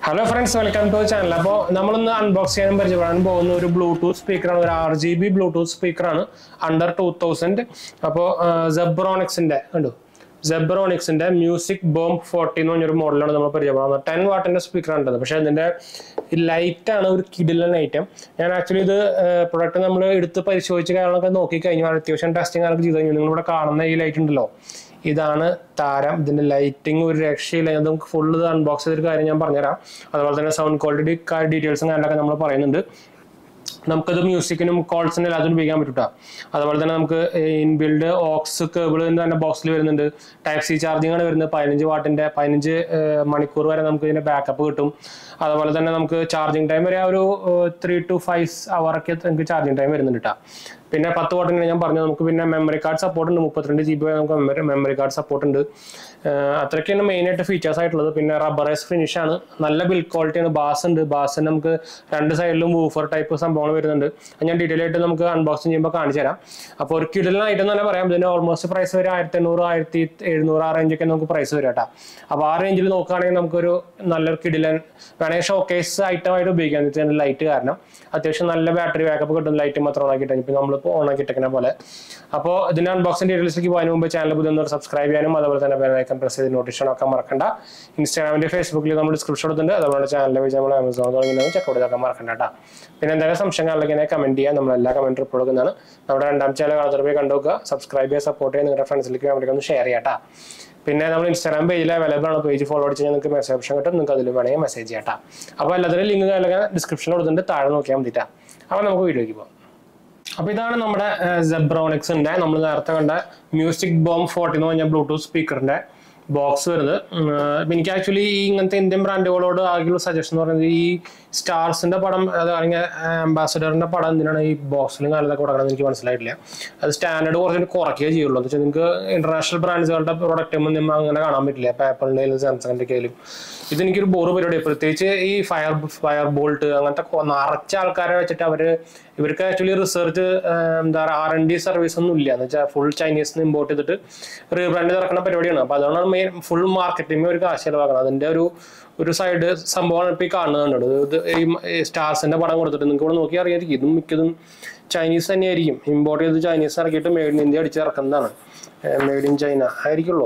Hello friends welcome to channel അപ്പോൾ നമ്മളിന്ന് unbox ചെയ്യാനും പരിചയപ്പെടാൻ പോകുന്ന ഒരു ബ്ലൂടൂത്ത് സ്പീക്കറാണ് ഒരു ആർ ജി ബി ബ്ലൂടൂത്ത് സ്പീക്കറാണ് അണ്ടർ ടൂ തൗസൻഡ് അപ്പോൾ സെബ്രോണിക്സിന്റെ കണ്ടു സെബ്രോണിക്സിന്റെ മ്യൂസിക് ബോംബ് ഫോർട്ടി എന്ന് പറഞ്ഞൊരു മോഡലാണ് നമ്മൾ പരിചയപ്പെടുന്നത് ടെൻ വാട്ടിന്റെ സ്പീക്കറാണ് ഉണ്ടത് പക്ഷേ ഇതിന്റെ ലൈറ്റാണ് ഒരു കിഡിലൻ ഐറ്റം ഞാൻ ആക്ച്വലി ഇത് പ്രൊഡക്റ്റ് നമ്മൾ എടുത്ത് പരിശോധിച്ച് കാര്യങ്ങളൊക്കെ നോക്കി കഴിഞ്ഞു അത്യാവശ്യം ടെസ്റ്റിംഗ് ഒക്കെ ചെയ്ത് കഴിഞ്ഞു നിങ്ങളിവിടെ കാണുന്ന ഈ ലൈറ്റ് ഉണ്ടല്ലോ ഇതാണ് താരം ഇതിന്റെ ലൈറ്റിംഗ് ഒരു രക്ഷയില്ല ഇത് നമുക്ക് ഫുള്ള് ഇത് അൺബോക്സ് ചെയ്തൊരു കാര്യം ഞാൻ പറഞ്ഞുതരാം അതുപോലെ തന്നെ സൗണ്ട് ക്വാളിറ്റി ഡീറ്റെയിൽസും കാര്യങ്ങളൊക്കെ നമ്മൾ പറയുന്നുണ്ട് നമുക്കത് മ്യൂസിക്കിനും കോൾസിനും എല്ലാത്തിനും ഉപയോഗിക്കാൻ പറ്റൂട്ടോ അതുപോലെ തന്നെ നമുക്ക് ഇൻബിൽഡ് ഓക്സ് കേബിൾ തന്നെ ബോക്സിൽ വരുന്നുണ്ട് ടൈപ്പ് സി ചാർജിങ് ആണ് വരുന്നത് പതിനഞ്ച് വാട്ടിന്റെ പതിനഞ്ച് മണിക്കൂർ വരെ നമുക്ക് ഇതിന്റെ ബാക്കപ്പ് കിട്ടും അതുപോലെ തന്നെ നമുക്ക് ചാർജിങ് ടൈം വരെ ആ ഒരു ത്രീ ടു ഫൈവ് അവർ ഒക്കെ നമുക്ക് ചാർജിങ് ടൈം വരുന്നുണ്ട് കേട്ടോ പിന്നെ പത്ത് വാട്ടിന് ഞാൻ പറഞ്ഞു നമുക്ക് പിന്നെ മെമ്മറി കാർഡ് സപ്പോർട്ട് ഉണ്ട് മുപ്പത്തിരണ്ട് ജി ബി വരെ നമുക്ക് മെമ്മറി മെമ്മറി കാർഡ് സപ്പോർട്ട് ഉണ്ട് ആഹ് അത്രയ്ക്കാണ് മെയിൻ ആയിട്ട് ഫീച്ചേഴ്സ് ആയിട്ടുള്ളത് പിന്നെ റബ്ബറൈസ് ഫിനിഷ് ആണ് നല്ല ബിൽഡ് ക്വാളിറ്റിയാണ് ബാസ് ഉണ്ട് ബാസിന് നമുക്ക് രണ്ട് സൈഡിലും വൂഫർ ടൈപ്പ് സംഭവങ്ങൾ വരുന്നുണ്ട് അത് ഞാൻ ഡീറ്റെയിൽ ആയിട്ട് നമുക്ക് അൺബോക്സിങ് ചെയ്യുമ്പോൾ കാണിച്ചു തരാം അപ്പോൾ ഒരു കിടലിനായിട്ട് തന്നെ പറയാം ഇതിന് ഓൾമോസ്റ്റ് പ്രൈസ് വരെ ആയിരത്തി എണ്ണൂറ് ആയിരത്തി എഴുന്നൂറ് ആ റേഞ്ചൊക്കെ നമുക്ക് പ്രൈസ് വരും കേട്ടോ അപ്പോൾ ആ റേഞ്ചിൽ നോക്കുകയാണെങ്കിൽ നമുക്കൊരു നല്ലൊരു കിടിലൻ വേണമെങ്കിൽ ഷോക്കേസ് ഐറ്റം ആയിട്ട് ഉപയോഗിക്കാം എന്ന് വെച്ചാൽ ലൈറ്റ് കാരണം അത്യാവശ്യം നല്ല ബാറ്ററി ബാക്കപ്പ് കിട്ടും ലൈറ്റ് മാത്രം ഓൺ ആക്കിയിട്ട് ഇപ്പം നമ്മളിപ്പോൾ ഓൺ ആക്കിയിട്ടേക്കുന്ന പോലെ അപ്പോൾ ഇതിന്റെ അൺബോക്സിംഗ് ഡീറ്റെയിൽസിലേക്ക് പോകുന്നതിന് മുമ്പ് ചാനൽ പുതിയ സബ്സ്ക്രൈബ് ചെയ്യാനും അതുപോലെ തന്നെ ബെലൈക്കൺ പ്രസ് ചെയ്ത് നോട്ടിഫിക്കേഷൻ ഒക്കെ മറക്കണ്ട ഇൻസ്റ്റാഗ്രാമിന്റെ ഫേസ്ബുക്കിൽ നമ്മൾ ഡിസ്ക്രിപ്ഷൻ കൊടുത്തിട്ടുണ്ട് അതുപോലെ ചാനലിൽ വെച്ച് നമ്മൾ ആമസോൺ തുടങ്ങി ചെക്ക് കൊടുത്തൊക്കെ മറക്കണ്ട കേട്ടോ പിന്നെ എന്തെങ്കിലും സംശയങ്ങളിലേക്ക് എന്നെ കമന്റ് ചെയ്യാം നമ്മൾ എല്ലാ കമന്റ് റിപ്പോർട്ട് കൊടുക്കുന്നതാണ് നമ്മുടെ രണ്ടാം ചാനൽ കാണാത്തവർ പോയി കണ്ടുനോക്കുക സബ്സ്ക്രൈബ് ചെയ്യുക സപ്പോർട്ട് ചെയ്യുക നിങ്ങളുടെ ഫ്രണ്ട്സിലേക്ക് ഫാമിലിക്ക് ഒന്ന് ഷെയർ ചെയ്യാം ട്ടാ. പിന്നെ നമ്മൾ ഇൻസ്റ്റാഗ്രാം പേജിൽ അവൈലബിൾ ആണ് പേജ് ഫോളോ അടിച്ച് നിങ്ങൾക്ക് മെസ്സേജ് ഓപ്ഷൻ കിട്ടും നിങ്ങൾക്ക് അതിൽ വേണമെങ്കിൽ മെസ്സേജ് ചെയ്യാം ട്ടാ. അപ്പോൾ എല്ലാത്തിനും ലിങ്ക് കാര്യങ്ങളൊക്കെ ഡിസ്ക്രിപ്ഷനിൽ കൊടുത്തിട്ടുണ്ട് താഴെ നോക്കിയാൽ മതിട്ടാ അപ്പോൾ നമുക്ക് വീഡിയോയ്ക്ക് പോകാം അപ്പൊ ഇതാണ് നമ്മുടെ സെബ്രോണിക്സിന്റെ നമ്മൾ നേരത്തെ കണ്ട മ്യൂസിക് ബോംബ് ഫോർട്ടി എന്ന് പറഞ്ഞ ബ്ലൂടൂത്ത് സ്പീക്കറിന്റെ ബോക്സ് വരുന്നത് ഉം, അപ്പൊ എനിക്ക് ആക്ച്വലി ഈ ഇങ്ങനത്തെ ഇന്ത്യൻ ബ്രാൻഡുകളോട് ആകെയുള്ള സജഷൻ എന്ന് പറയുന്നത് ഈ സ്റ്റാർസിന്റെ പടം അത് അല്ലെങ്കിൽ അംബാസഡറിന്റെ പടം എന്തിനാണ് ഈ ബോക്സിലും കാലത്തൊക്കെ കൊടുക്കണം എനിക്ക് മനസ്സിലായിട്ടില്ല അത് സ്റ്റാൻഡേർഡ് കുറച്ചിട്ട് കുറയ്ക്കുകയേ ചെയ്യുള്ളൂ എന്ന് വെച്ചാൽ നിങ്ങൾക്ക് ഇന്റർനാഷണൽ ബ്രാൻഡ്സുകളുടെ പ്രോഡക്റ്റ് ഒന്നും അങ്ങനെ കാണാൻ പറ്റില്ല ഇപ്പൊ ആപ്പിളിന്റെ ആയാലും സാംസങ്ങിന്റെ ഒക്കെ ആയാലും ഇതെനിക്കൊരു ബോറ് പരിപാടി പ്രത്യേകിച്ച് ഈ ഫയർ ഫയർ ബോൾട്ട് അങ്ങനത്തെ കൊ- നിറച്ച ആൾക്കാരെ വെച്ചിട്ട് അവര് ഇവർക്ക് ആക്ച്വലി റിസർച്ച് എന്താ പറയുക ആർ എൻ ഡി സർവീസ് ഒന്നും ഇല്ല എന്ന് വെച്ചാൽ ഫുൾ ചൈനീസ് ഇമ്പോർട്ട് ചെയ്തിട്ട് റീബ്രാൻഡ് ഇറക്കുന്ന പരിപാടിയാണ് അപ്പൊ അതുകൊണ്ടാണ് മെയിൻ ഫുൾ മാർക്കറ്റിംഗ് ഒരു കാശ് ചെലവാക്കണം അതിന്റെ ഒരു ഒരു സൈഡ് സംഭവമാണ് ഇപ്പൊ ഈ കാണുന്നുണ്ട് ഇത് ഈ സ്റ്റാർസിന്റെ പടം കൊടുത്തിട്ട് നിങ്ങൾക്ക് ഇവിടെ നോക്കി അറിയായിരിക്കും ഇതും മിക്കതും ചൈനീസ് തന്നെയായിരിക്കും ഇമ്പോർട്ട് ചെയ്ത് ചൈനീസ് ഇറക്കിയിട്ട് മെയ്ഡ് ഇൻ ഇന്ത്യ അടിച്ച് ഇറക്കുന്നതാണ് മെയ്ഡ് ഇൻ ചൈന ആയിരിക്കുള്ളൂ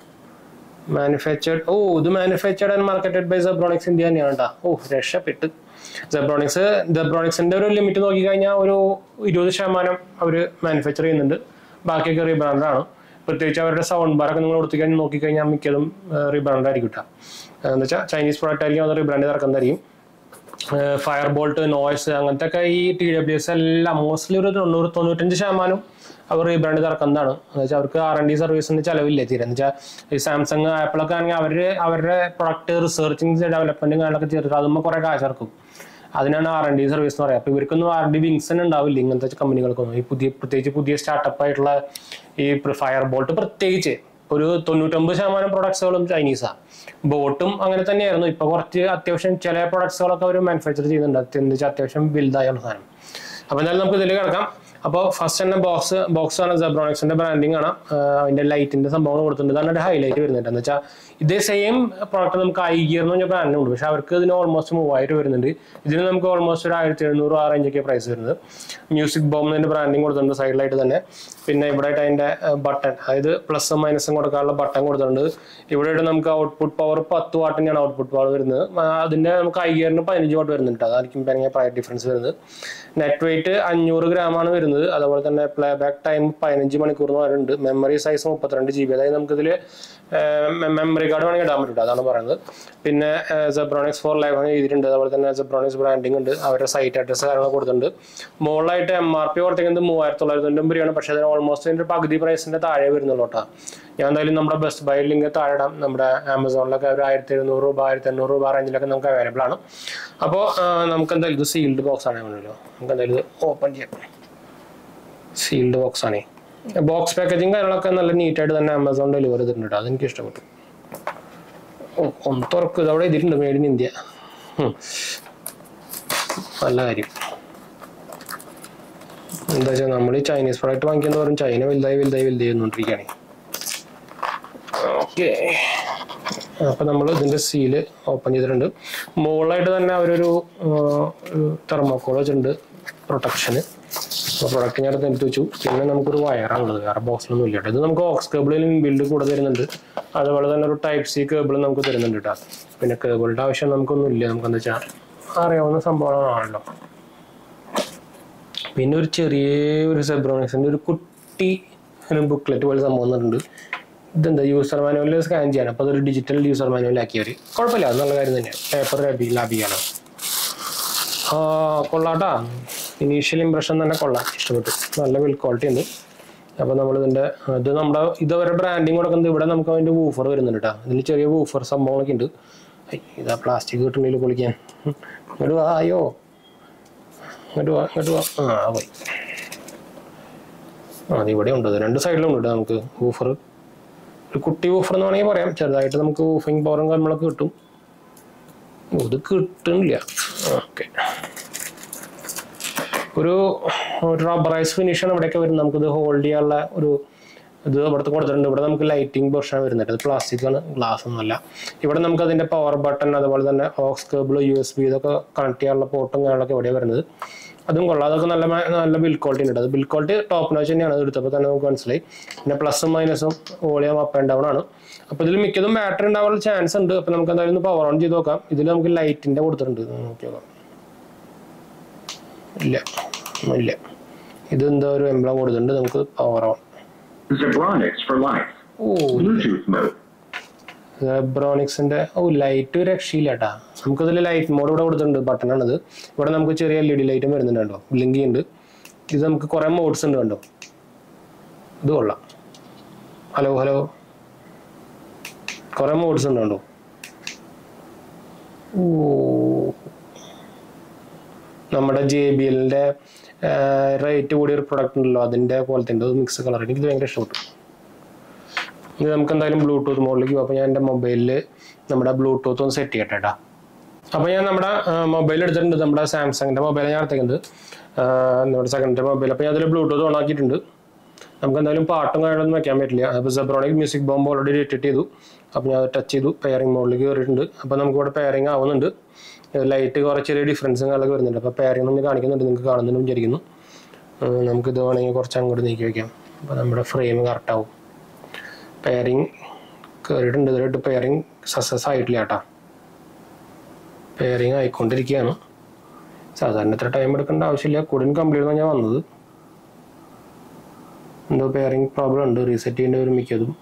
മാനുഫാക്ചർഡ് ഓ ഇത് manufactured and marketed by Zebronics India തന്നെയാണ് കേട്ടോ ഓ രക്ഷപ്പെട്ട് സെബ്രോണിക്സ് സെബ്രോണിക്സിന്റെ ഒരു ലിമിറ്റ് നോക്കി കഴിഞ്ഞാൽ ഒരു ഇരുപത് ശതമാനം അവർ മാനുഫാക്ചർ ചെയ്യുന്നുണ്ട് ബാക്കിയൊക്കെ റീബ്രാൻഡാണ് പ്രത്യേകിച്ച് അവരുടെ സൗണ്ട് ബാറൊക്കെ നിങ്ങൾ കൊടുത്തു കഴിഞ്ഞാൽ നോക്കിക്കഴിഞ്ഞാൽ മിക്കതും റീബ്രാൻഡ് ആയിരിക്കും കേട്ടോ എന്ന് വെച്ചാൽ ചൈനീസ് പ്രോഡക്റ്റ് ആയിരിക്കും അത് റീബ്രാൻഡ് ഇറക്കുന്നതായിരിക്കും ഫയർ ബോൾട്ട് നോയ്സ് അങ്ങനത്തെ ഒക്കെ ഈ ടി ഡബ്ല്യു എസ് എല്ലാം മോസ്റ്റ്ലി ഒരു തൊണ്ണൂറ് തൊണ്ണൂറ്റഞ്ച് ശതമാനം അവർ റീബ്രാൻഡ് ഇറക്കുന്നതാണ് എന്ന് വെച്ചാൽ അവർക്ക് ആർ എൻ ഡി സർവീസിന് ചിലവില്ല തീരെ എന്ന് വെച്ചാൽ ഈ സാംസങ് ആപ്പിളൊക്കെ ആണെങ്കിൽ അവർ അവരുടെ പ്രൊഡക്റ്റ് റിസർച്ചിങ് ഡെവലപ്മെന്റും കാര്യങ്ങളൊക്കെ ചെയ്തിട്ട് അതുമ്പോൾ കുറെ കാശ് ഇറക്കും അതിനാണ് ആർ എൻ ഡി സർവീസ് എന്ന് പറയുക അപ്പോൾ ഇവർക്കൊന്നും ആർ ഡി വിങ്സ് തന്നെ ഉണ്ടാവില്ല ഇങ്ങനത്തെ കമ്പനികൾക്കൊന്നും ഈ പുതിയ പ്രത്യേകിച്ച് പുതിയ സ്റ്റാർട്ടപ്പ് ആയിട്ടുള്ള ഈ ഫയർ ബോൾട്ട് പ്രത്യേകിച്ച് ഒരു തൊണ്ണൂറ്റൊമ്പത് ശതമാനം പ്രൊഡക്ട്സുകളും ചൈനീസാണ് ബോട്ടും അങ്ങനെ തന്നെയായിരുന്നു ഇപ്പൊ കുറച്ച് അത്യാവശ്യം ചില പ്രൊഡക്ട്സുകളൊക്കെ അവർ മാനുഫാക്ചർ ചെയ്യുന്നുണ്ട് എന്ന് വെച്ചാൽ അത്യാവശ്യം ബിൽഡായുള്ള സാധനം അപ്പൊ എന്തായാലും നമുക്ക് ഇതിലേക്ക് കിടക്കാം അപ്പോൾ ഫസ്റ്റ് തന്നെ ബോക്സ് ബോക്സ് ആണ് സെബ്രോണിക്സിന്റെ ബ്രാൻഡിങ് ആണ് ആഹ് അതിന്റെ ലൈറ്റിന്റെ സംഭവങ്ങൾ കൊടുത്തിട്ടുണ്ട് ഇതാണ് ഒരു ഹൈലൈറ്റ് വരുന്നുണ്ട് എന്ന് വെച്ചാൽ ഇതേ സെയിം പ്രോഡക്റ്റ് നമുക്ക് ഐ ഗിയർ എന്ന് പറഞ്ഞ ബ്രാൻഡിനും ഉണ്ട് പക്ഷെ അവർക്ക് ഇതിന് ഓൾമോസ്റ്റ് മൂവായിരം വരുന്നുണ്ട് ഇതിന് നമുക്ക് ഓൾമോസ്റ്റ് ഒരു ആയിരത്തി എഴുന്നൂറ് ആ റേഞ്ചൊക്കെ പ്രൈസ് വരുന്നത് മ്യൂസിക് ബോംബിന്റെ ബ്രാൻഡിങ് കൊടുത്തിട്ടുണ്ട് സൈഡിലായിട്ട് തന്നെ പിന്നെ ഇവിടെ ആയിട്ട് അതിന്റെ ബട്ടൺ അതായത് പ്ലസും മൈനസും കൊടുക്കാനുള്ള ബട്ടൺ കൊടുത്തിട്ടുണ്ട് ഇവിടെ ആയിട്ട് നമുക്ക് ഔട്ട്പുട്ട് പവർ പത്ത് വാട്ടിൻ്റെയാണ് ഔട്ട്പുട്ട് പവർ വരുന്നത് ആ, അതിന്റെ നമുക്ക് ഐ ഗിയറിന് പതിനഞ്ച് വാട്ട് വരുന്നുണ്ട് അതായിരിക്കും ഭയങ്കര പ്രൈസ് ഡിഫറൻസ് വരുന്നത് നെറ്റ് വെയിറ്റ് അഞ്ഞൂറ് ഗ്രാം ആണ് വരുന്നത് അതുപോലെ തന്നെ പ്ലേ ബാക്ക് ടൈം പതിനഞ്ച് മണിക്കൂർ എന്ന് പറയുന്നുണ്ട് മെമ്മറി സൈസ് മുപ്പത്തിരണ്ട് ജി ബി അതായത് നമുക്കിതിൽ മെമ്മറി കാർഡ് വേണമെങ്കിൽ ഇടാൻ പറ്റും അതാണ് പറയുന്നത് പിന്നെ സെബ്രോണിക്സ് ഫോർ ലൈവ് ചെയ്തിട്ടുണ്ട് അതുപോലെ തന്നെ സെബ്രോണിക്സ് ബ്രാൻഡിങ് ഉണ്ട് അവരുടെ സൈറ്റ് അഡ്രസ് കാര്യങ്ങൾ കൊടുത്തിട്ടുണ്ട് മുകളിലായിട്ട് എം ആർ പി കൊടുത്തിരിക്കുന്നത് മൂവായിരത്തി തൊള്ളായിരത്തി തൊണ്ണൂറ് രൂപയാണ് പക്ഷേ അതിന് ഓൾമോസ്റ്റ് അതിന്റെ പകുതി പ്രൈസിന്റെ താഴെ വരുന്നുള്ളൂ കേട്ടോ ഞാൻ എന്തായാലും നമ്മുടെ ബെസ്റ്റ് ബൈ ലിങ്ക് താഴെ ഇടാം നമ്മുടെ ആമസോണിലൊക്കെ ഒരു ആയിരത്തി എഴുന്നൂറ് രൂപ ആയിരത്തി എണ്ണൂറ് രൂപ റേഞ്ചിലൊക്കെ നമുക്ക് അവൈലബിൾ ആണ് അപ്പോൾ നമുക്ക് എന്തായാലും ഇത് സീൽഡ് ബോക്സ് ആണ് വേണമല്ലോ നമുക്ക് എന്തായാലും ഇത് ഓപ്പൺ ചെയ്യാം സീൽഡ് ബോക്സ് ആണ് ബോക്സ് പാക്കേജിങ് കാര്യങ്ങളൊക്കെ നല്ല നീറ്റായിട്ട് തന്നെ ആമസോൺ ഡെലിവറി ചെയ്തിട്ടുണ്ട് കേട്ടോ അതെനിക്ക് ഇഷ്ടപ്പെട്ടു ഓ ഒന്ന് തുറക്കും ഇതവിടെ ഇതിട്ടുണ്ട് മേഡ് ഇൻ ഇന്ത്യ ഉം. നല്ല കാര്യം എന്താ വെച്ചാൽ നമ്മൾ ഈ ചൈനീസ് പ്രോഡക്റ്റ് വാങ്ങിക്കുന്ന പറയും ചൈന വലുതായി വലുതായി വലുതായി വന്നുകൊണ്ടിരിക്കുകയാണ് ഓക്കെ അപ്പോൾ നമ്മൾ ഇതിൻ്റെ സീല് ഓപ്പൺ ചെയ്തിട്ടുണ്ട് മുകളിലായിട്ട് തന്നെ അവരൊരു തെർമോക്കോൾ വെച്ചിട്ടുണ്ട് പ്രൊട്ടക്ഷന് അപ്പോൾ പ്രൊഡക്റ്റ് ഞാൻ എടുത്ത് വെച്ചു പിന്നെ നമുക്കൊരു വയറാണുള്ളത് വേറെ ബോക്സിലൊന്നും ഇല്ല കേട്ടോ ഇത് നമുക്ക് ഓക്സ് കേബിളിൽ ബിൽഡ് കൂടെ തരുന്നുണ്ട് അതുപോലെ തന്നെ ഒരു ടൈപ്പ് സി കേബിൾ നമുക്ക് തരുന്നുണ്ട് കേട്ടോ പിന്നെ കേബിളുടെ ആവശ്യം നമുക്കൊന്നും ഇല്ല നമുക്ക് എന്താ വെച്ചാൽ അറിയാവുന്ന സംഭവങ്ങളാണല്ലോ പിന്നെ ഒരു ചെറിയ ഒരു സെബ്രോണിക്സിൻ്റെ ഒരു കുട്ടി ഒരു ബുക്ക്ലെറ്റ് പോലെ സംഭവം തന്നിട്ടുണ്ട് ഇതെന്താ യൂസർ മാനുവലിൽ സ്കാൻ ചെയ്യാൻ അപ്പോൾ അതൊരു ഡിജിറ്റൽ യൂസർ മാനുവൽ ആക്കിയവർ കുഴപ്പമില്ല അത് നല്ല കാര്യം തന്നെയാണ് പേപ്പർ ലാബി ലാബ് ചെയ്യാനോ ആ കൊള്ളാട്ടാ ഇനീഷ്യൽ ഇംപ്രഷൻ തന്നെ കൊള്ളാം ഇഷ്ടപ്പെട്ടു നല്ല ബിൽ ക്വാളിറ്റി ഉണ്ട് അപ്പോൾ നമ്മൾ ഇതിൻ്റെ ഇത് നമ്മുടെ ഇതുവരെ ബ്രാൻഡിങ് കൊടുക്കുന്നത് ഇവിടെ നമുക്ക് അതിൻ്റെ വൂഫർ വരുന്നുണ്ട് കേട്ടോ ഇതിൽ ചെറിയ വൂഫർ സംഭവങ്ങളൊക്കെ ഉണ്ട് ഐ, ഇതാ പ്ലാസ്റ്റിക് കിട്ടുന്നില്ല പൊളിക്കാൻ ഇങ്ങോട്ട് വാ അയ്യോ ഇങ്ങോട്ട് വാ ഇങ്ങോട്ട് വാ ആ പോയി ആ അത് ഇവിടെ ഉണ്ട് ഇത് രണ്ട് സൈഡിലും ഉണ്ട് കേട്ടോ നമുക്ക് വൂഫർ ഒരു കുട്ടി വൂഫർ എന്ന് വേണമെങ്കിൽ പറയാം ചെറുതായിട്ട് നമുക്ക് വൂഫിങ് പവറും കാര്യങ്ങളൊക്കെ കിട്ടും ഓ, ഇത് കിട്ടുന്നില്ല ഓക്കെ ഒരു ഒരു റബ്ബറൈസ് ഫിനിഷാണ് ഇവിടെയൊക്കെ വരുന്നത് നമുക്കിത് ഹോൾഡ് ചെയ്യാനുള്ള ഒരു ഇത് ഇവിടുത്തെ കൊടുത്തിട്ടുണ്ട് ഇവിടെ നമുക്ക് ലൈറ്റിംഗ് പോർഷൻ വരുന്നുണ്ട് അത് പ്ലാസ്റ്റിക് ആണ് ഗ്ലാസ് ഒന്നുമല്ല ഇവിടെ നമുക്ക് അതിന്റെ പവർ ബട്ടൺ അതുപോലെ തന്നെ aux cable U S B ഇതൊക്കെ കണക്ട് ചെയ്യാനുള്ള പോർട്ടും കാര്യങ്ങളൊക്കെ ഇവിടെ വരുന്നത് അതും കൊള്ളാം അതൊക്കെ നല്ല മ- നല്ല ബിൽ ക്വാളിറ്റി ഉണ്ട് അത് ബിൽ ക്വാളിറ്റി ടോപ്പ് നോച്ച് തന്നെയാണ് അത് എടുത്തപ്പോൾ തന്നെ നമുക്ക് മനസ്സിലായി പിന്നെ പ്ലസും മൈനസും വോളിയം അപ്പ് ആൻഡ് ഡൗൺ ആണ് അപ്പോൾ ഇതിൽ മിക്കതും ബാറ്ററി ഉണ്ടാവാനുള്ള ചാൻസ് ഉണ്ട് അപ്പോൾ നമുക്ക് എന്തായാലും ഒന്ന് പവർ ഓൺ ചെയ്ത് നോക്കാം ഇതിൽ നമുക്ക് ലൈറ്റിന്റെ കൊടുത്തിട്ടുണ്ട് ഇത് നോക്കി നോക്കാം ഇല്ല ഒന്നുമില്ല ഇത് എന്താ ഒരു എംബ്ലം കൊടുത്തിട്ടുണ്ട് നമുക്ക് power on Zebronics for life. ഓ Bluetooth mode. ബ്രോണിക്സിന്റെ ഓ ലൈറ്റ് ഒരു രക്ഷയില്ല കേട്ടാ നമുക്കിതിൽ ലൈറ്റ് മോഡ് ഇവിടെ കൊടുത്തിട്ടുണ്ട് ബട്ടൺ ആണിത് ഇവിടെ നമുക്ക് ചെറിയ എൽ ഇ ഡി ലൈറ്റും വരുന്നുണ്ട് കണ്ടോ ബ്ലിങ്കി ഉണ്ട് ഇത് നമുക്ക് കുറെ മോഡ്സ് ഉണ്ട് കണ്ടോ ഇത് കൊള്ളാം ഹലോ ഹലോ കുറെ മോഡ്സ് ഉണ്ട് കണ്ടോ ഓ നമ്മുടെ ജെ ബി എല്ലിന്റെ റേറ്റ് കൂടിയ ഒരു പ്രൊഡക്റ്റ് ഉണ്ടല്ലോ അതിന്റെ പോലത്തെ ഉണ്ട് മിക്സ് കളർ എനിക്ക് ഇത് ഭയങ്കര ഇഷ്ടപ്പെട്ടു ഇത് നമുക്ക് എന്തായാലും ബ്ലൂടൂത്ത് മോഡിലേക്ക് പോകും അപ്പോൾ ഞാൻ എൻ്റെ മൊബൈലിൽ നമ്മുടെ ബ്ലൂടൂത്ത് ഒന്ന് സെറ്റ് ചെയ്യട്ടെ കേട്ടോ അപ്പോൾ ഞാൻ നമ്മുടെ മൊബൈൽ എടുത്തിട്ടുണ്ട് നമ്മുടെ സാംസങ്ങിൻ്റെ മൊബൈൽ ഞാൻ എടുത്തേക്കുന്നത് ആ, നമ്മുടെ സെക്കൻഡ് മൊബൈൽ അപ്പോൾ ഞാൻ അതിൽ ബ്ലൂടൂത്ത് ഓൺ ആക്കിയിട്ടുണ്ട് നമുക്ക് എന്തായാലും പാട്ടും കാര്യങ്ങളൊന്നും വെക്കാൻ പറ്റില്ല അപ്പോൾ Zebronic music bomb already edit ചെയ്തു അപ്പോൾ ഞാൻ ടച്ച് ചെയ്തു പെയറിംഗ് മോഡിലേക്ക് കയറിയിട്ടുണ്ട് അപ്പോൾ നമുക്ക് ഇവിടെ പെയറിംഗ് ആവുന്നുണ്ട് ലൈറ്റ് കുറച്ച് ചെറിയ ഡിഫറൻസും കാര്യങ്ങളൊക്കെ വരുന്നുണ്ട് അപ്പോൾ പെയറിംഗ് നമ്മൾ കാണിക്കുന്നുണ്ട് നിങ്ങൾക്ക് കാണുന്നുണ്ടെന്ന് വിചാരിക്കുന്നു ആ, നമുക്കിത് വേണമെങ്കിൽ കുറച്ച് അങ്ങോട്ട് നീക്കി വയ്ക്കാം അപ്പോൾ നമ്മുടെ ഫ്രെയിം കറക്റ്റ് ആവും പെയറിങ് കയറിയിട്ടുണ്ട് ഇതിലിട്ട് പെയറിങ് സക്സസ് ആയിട്ടില്ല കേട്ടാ പെയറിങ് ആയിക്കൊണ്ടിരിക്കുകയാണ് സാധാരണ ഇത്ര ടൈം എടുക്കേണ്ട ആവശ്യമില്ല കൂടുതൽ കംപ്ലീറ്റ് ആണ് ഞാൻ വന്നത് എന്തോ പെയറിങ് പ്രോബ്ലം ഉണ്ട് റീസെറ്റ് ചെയ്യേണ്ടി വരും മിക്കതും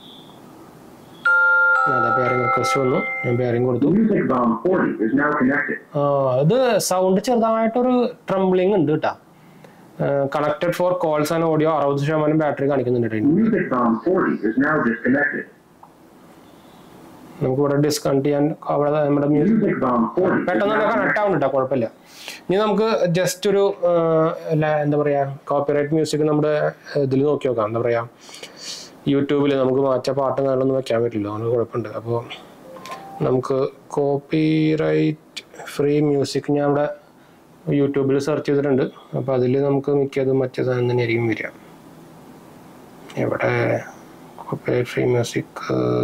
അതെ പെയറിങ് റിക്വസ്റ്റ് വന്നു ഞാൻ പെയറിങ് കൊടുത്തു Music Bomb 40 is now connected. ആ, ഇത് സൗണ്ട് ചെറുതായിട്ടൊരു ട്രംബ്ലിംഗ് ഉണ്ട് കേട്ടാ connected for calls and audio അറുപത് ശതമാനം ബാറ്ററി കാണിക്കുന്നുണ്ട് കേട്ടോ ഇതിന്. Music Bomb 40 is now disconnected. നമുക്ക് ഇവിടെ ഡിസ്കൗണ്ട് ചെയ്യാൻ അവിടെ നമ്മുടെ മ്യൂസിക് Music Bomb 40 is പെട്ടെന്ന് തന്നെ now കണക്ട് ആവുന്നുണ്ട് കേട്ടോ കുഴപ്പമില്ല ഇനി നമുക്ക് ജസ്റ്റ് ഒരു ആ, ല- എന്താ പറയാ കോപ്പിറൈറ്റ് മ്യൂസിക് നമ്മുടെ ഇതിൽ നോക്കി നോക്കാം എന്താ പറയാ യൂട്യൂബിൽ നമുക്ക് മാറ്റ പാട്ടും കാര്യങ്ങളൊന്നും വെക്കാൻ പറ്റില്ല അങ്ങനെ കുഴപ്പമുണ്ട് അപ്പോൾ നമുക്ക് കോപ്പിറൈറ്റ് ഫ്രീ മ്യൂസിക് ഞാൻ ഇവിടെ യൂട്യൂബിൽ സെർച്ച് ചെയ്തിട്ടുണ്ട് അപ്പോൾ അതിൽ നമുക്ക് മിക്കതും മറ്റേ സാധനം തന്നെയായിരിക്കും വരിക ഇവിടെ കോപ്പിറൈറ്റ് ഫ്രീ മ്യൂസിക്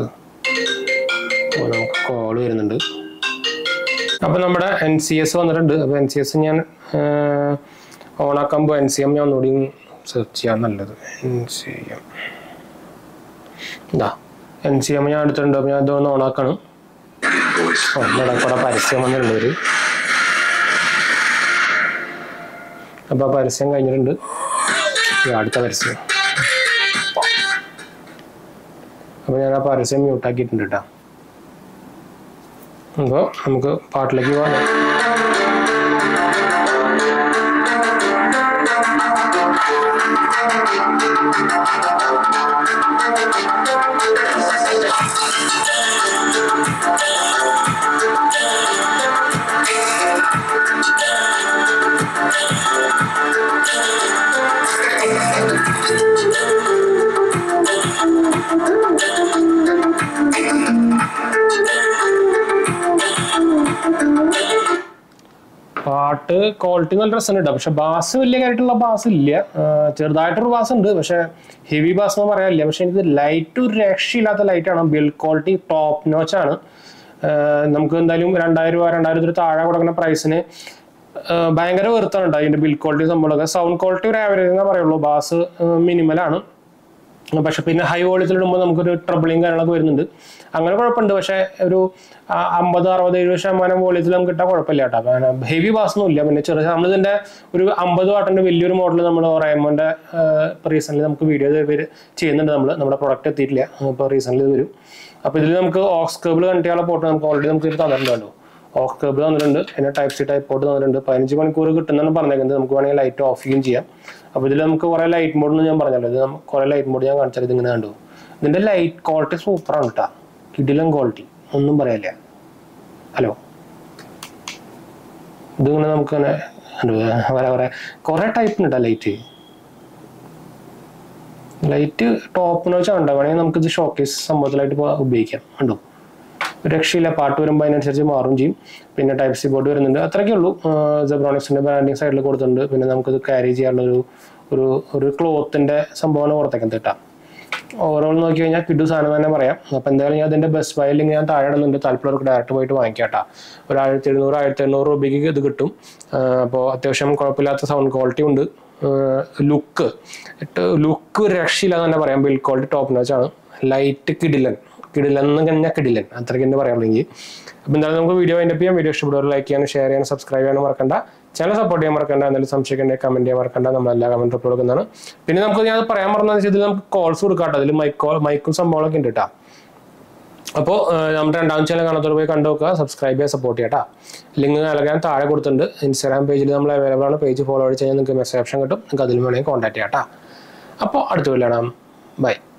നമുക്ക് കോൾ വരുന്നുണ്ട് അപ്പോൾ നമ്മുടെ എൻ സി എസ് വന്നിട്ടുണ്ട് അപ്പോൾ എൻ സി എസ് ഞാൻ ഓണാക്കുമ്പോൾ എൻ സി എം ഞാൻ ഒന്നുകൂടി സെർച്ച് ചെയ്യാൻ നല്ലത് എൻ സി എം ഇതാ എൻ സി എം ഞാൻ എടുത്തിട്ടുണ്ട് അപ്പോൾ ഞാൻ ഇതൊന്ന് ഓണാക്കണം ഓ ഇവിടെ കൂടെ പരസ്യം വന്നിട്ടുണ്ട് ഒരു അപ്പോൾ ആ പരസ്യം കഴിഞ്ഞിട്ടുണ്ട് ഇതാ അടുത്ത പരസ്യം അപ്പോൾ ഞാൻ ആ പരസ്യം മ്യൂട്ടാക്കിയിട്ടുണ്ട് കേട്ടോ അപ്പോൾ നമുക്ക് പാട്ടിലേക്ക് പോകാം പാട്ട് ക്വാളിറ്റി നല്ല രസമുണ്ട് കേട്ടോ പക്ഷെ ബാസ് വലിയ കാര്യമായിട്ടുള്ള ബാസ് ഇല്ല ആ, ചെറുതായിട്ടൊരു ബാസ് ഉണ്ട് പക്ഷെ ഹെവി ബാസ് എന്ന് പറയാനില്ല പക്ഷെ എനിക്ക് ലൈറ്റ് ഒരു രക്ഷയില്ലാത്ത ലൈറ്റാണ് ബിൽഡ് ക്വാളിറ്റി ടോപ്പ് നോച്ച് ആണ് ആ, നമുക്ക് എന്തായാലും രണ്ടായിരം രൂപ രണ്ടായിരത്തിന് താഴെ കൊടുക്കുന്ന പ്രൈസിന് ഭയങ്കര വെറുത്താണ് കേട്ടോ അതിന്റെ ബിൽഡ് ക്വാളിറ്റി സംഭവങ്ങളൊക്കെ സൗണ്ട് ക്വാളിറ്റി ഒരു ആവറേജ് എന്നേ പറയുള്ളൂ ബാസ് മിനിമലാണ് പക്ഷെ പിന്നെ ഹൈ വോളിയത്തിൽ ഇടുമ്പോൾ നമുക്കൊരു ട്രബിളിങ് കാര്യങ്ങളൊക്കെ വരുന്നുണ്ട് അങ്ങനെ കുഴപ്പമുണ്ട് പക്ഷെ ഒരു ആ, അമ്പത് അറുപത് എഴുപത് ശതമാനം വോളിയത്തിൽ നമുക്ക് കിട്ടാൻ കുഴപ്പമില്ല കേട്ടോ ഹെവി ബാസ് ഒന്നും ഇല്ല പിന്നെ ചെറിയ നമ്മളിതിന്റെ ഒരു അമ്പത് വാട്ടിന്റെ വലിയൊരു മോഡൽ നമ്മൾ റേമോന്റെ ഇപ്പോൾ റീസെന്റ് നമുക്ക് വീഡിയോ ചെയ്യുന്നുണ്ട് നമ്മൾ നമ്മുടെ പ്രൊഡക്റ്റ് എത്തിയിട്ടില്ല ഇപ്പോൾ റീസെന്റ് വരും അപ്പോൾ ഇതിൽ നമുക്ക് ഓക്സ് കേബിൾ കണക്ട് ചെയ്യാനുള്ള പോർട്ട് നമുക്ക് ഓൾറെഡി നമുക്ക് ഇത് തന്നിട്ടുണ്ടല്ലോ ഓഫ് കേബിൾ തന്നിട്ടുണ്ട് പിന്നെ ടൈപ്പ് സി ടൈപ്പ് പോർട്ട് തന്നിട്ടുണ്ട് പതിനഞ്ച് മണിക്കൂർ കിട്ടുന്നതാണ് പറഞ്ഞേക്കുന്നത് നമുക്ക് വേണമെങ്കിൽ ലൈറ്റ് ഓഫ് ചെയ്യുകയും ചെയ്യാം അപ്പോൾ ഇതിൽ നമുക്ക് കുറേ ലൈറ്റ് മോഡ് എന്ന് ഞാൻ പറഞ്ഞല്ലോ ഇത് നമുക്ക് കുറേ ലൈറ്റ് മോഡ് ഞാൻ കാണിച്ചാൽ ഇതിങ്ങനെ കണ്ടു ഇതിന്റെ ലൈറ്റ് ക്വാളിറ്റി സൂപ്പറാണ് കേട്ടോ കിടിലം ക്വാളിറ്റി ഒന്നും പറയാനില്ല ഹലോ ഇതിങ്ങനെ നമുക്ക് ഇങ്ങനെ കണ്ടോ? വരെ വരെ കുറേ ടൈപ്പ് ഉണ്ട് ലൈറ്റ് ലൈറ്റ് ടോപ്പിന് വെച്ചാൽ ഉണ്ടോ വേണമെങ്കിൽ നമുക്ക് ഇത് ഷോക്കേസ് സംഭവത്തിലായിട്ട് ഇപ്പൊ ഉപയോഗിക്കാം കണ്ടോ ഒരു രക്ഷയില്ല പാട്ട് വരുമ്പോൾ അതിനനുസരിച്ച് മാറും ചെയ്യും പിന്നെ ടൈപ്പ് സി ബോർഡ് വരുന്നുണ്ട് അത്രയ്ക്കേ ഉള്ളൂ ജബ്രോണിക്സിന്റെ ബ്രാൻഡിങ് സൈഡിൽ കൊടുത്തിട്ടുണ്ട് പിന്നെ നമുക്കിത് ക്യാരി ചെയ്യാനുള്ള ഒരു ഒരു ഒരു ക്ലോത്തിന്റെ സംഭവമാണ് പുറത്തേക്ക് കിട്ടാം ഓവറോൾ നോക്കി കഴിഞ്ഞാൽ കിഡു സാധനം തന്നെ പറയാം അപ്പോൾ എന്തായാലും ഞാൻ അതിന്റെ ബെസ്റ്റ് ബൈ ലിങ്ക് ഞാൻ താഴെ ഇടുന്നുണ്ട് താല്പര്യമുള്ളവർക്ക് ഡയറക്റ്റ് പോയിട്ട് വാങ്ങിക്കാട്ടാ ഒരു ആയിരത്തി എഴുന്നൂറ് ആയിരത്തി എണ്ണൂറ് രൂപയ്ക്ക് ഇത് കിട്ടും അപ്പോൾ അത്യാവശ്യം കുഴപ്പമില്ലാത്ത സൗണ്ട് ക്വാളിറ്റി ഉണ്ട് ലുക്ക് ലുക്ക് ഒരു രക്ഷയില്ലാന്ന് തന്നെ പറയാം ബിൽഡ് ക്വാളിറ്റി ടോപ്പ് നോച്ചാണ് ലൈറ്റ് കിടിലൻ കിടിലൻ എന്ന് കഴിഞ്ഞാൽ കിടിലൻ അത്രയ്ക്ക് തന്നെ പറയാനുള്ളെങ്കിൽ അപ്പോൾ എന്തായാലും നമുക്ക് വീഡിയോ അതിൻ്റെ ചെയ്യാം വീഡിയോ ഇഷ്ടപ്പെടുന്നവർ ലൈക്ക് ചെയ്യാനും ഷെയർ ചെയ്യാനും സബ്സ്ക്രൈബ് ചെയ്യാനും മറക്കണ്ട ചാനൽ സപ്പോർട്ട് ചെയ്യാൻ മറക്കണ്ട എന്തെങ്കിലും സംശയിക്കണ്ടേ കമന്റ് ചെയ്യാൻ മറക്കണ്ട നമ്മൾ എല്ലാ കമന്റ് റിപ്ലൈ കൊടുക്കുന്നതാണ് പിന്നെ നമുക്ക് ഞാൻ പറയാൻ പറഞ്ഞതെന്ന് വെച്ചാൽ ഇതിൽ നമുക്ക് കോൾസ് കൊടുക്കാട്ടോ അതിൽ മൈക്കോ മൈക്കും സംഭവങ്ങളൊക്കെ ഉണ്ട് കേട്ടോ അപ്പോൾ നമ്മുടെ രണ്ടാം ചാനൽ കാണാത്തവർ പോയി കണ്ടു നോക്കുക സബ്സ്ക്രൈബ് ചെയ്യാൻ സപ്പോർട്ട് ചെയ്യാം കേട്ടോ ലിങ്ക് നൽകാൻ താഴെ കൊടുത്തിട്ടുണ്ട് ഇൻസ്റ്റാഗ്രാം പേജിൽ നമ്മൾ അവൈലബിൾ ആണ് പേജ് ഫോളോ ചെയ്ത് കഴിഞ്ഞാൽ നിങ്ങൾക്ക് മെസ്സേജ് ഓപ്ഷൻ കിട്ടും നിങ്ങൾക്ക് അതിൽ വേണമെങ്കിൽ കോൺടാക്ട് ചെയ്യാം കേട്ടോ അപ്പോൾ അടുത്ത വീട്ടിലാണ് ബൈ